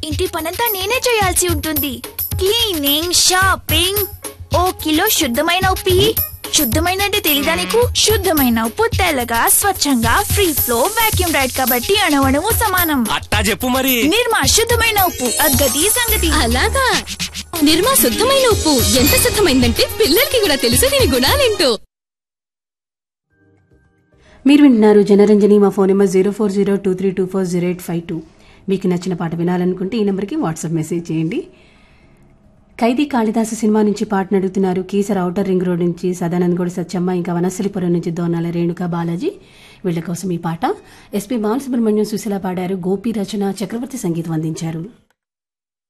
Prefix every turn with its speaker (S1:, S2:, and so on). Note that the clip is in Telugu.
S1: ఇంటి పనంతా నేనే చేయాల్సి ఉంటుంది క్లీనింగ్ షాపింగ్ ఓ కిలో శుద్ధమైన ఉప్పి శుద్ధమైన అంటే తెలీదా నీకు శుద్ధమైన ఉప్పు తెల్లగా స్వచ్ఛంగా ఫ్రీ ఫ్లో వాక్యూమ్ రైడ్ కాబట్టి అణవణము సమానం
S2: అట్టా చెప్పు మరి
S1: నిర్మా శుద్ధమైన ఉప్పు అద్గతి సంగతి
S3: అలాగా నిర్మా శుద్ధమైన ఉప్పు ఎంత శుద్ధమైందంటే పిల్లలకి కూడా తెలుసు దీని గుణాలేంటో
S4: మీరు వింటున్నారు జనరంజని మా phone number zero four zero two three two four zero eight five two మీకు నచ్చిన పాట వినాలనుకుంటే ఈ నెంబర్కి వాట్సాప్ మెసేజ్ చేయండి ఖైదీ కాళిదాసు సినిమా నుంచి పాటను అడుగుతున్నారు కీసర ఔటర్ రింగ్ రోడ్ నుంచి సదానందగూడ సత్యమ్మ ఇంకా వనస్థలిపురం నుంచి దోనాల రేణుక బాలాజీ వీళ్ళ కోసం ఈ పాట ఎస్పీ బాలసుబ్రహ్మణ్యం సుశీల పాడారు గోపి రచన చక్రవర్తి సంగీతం అందించారు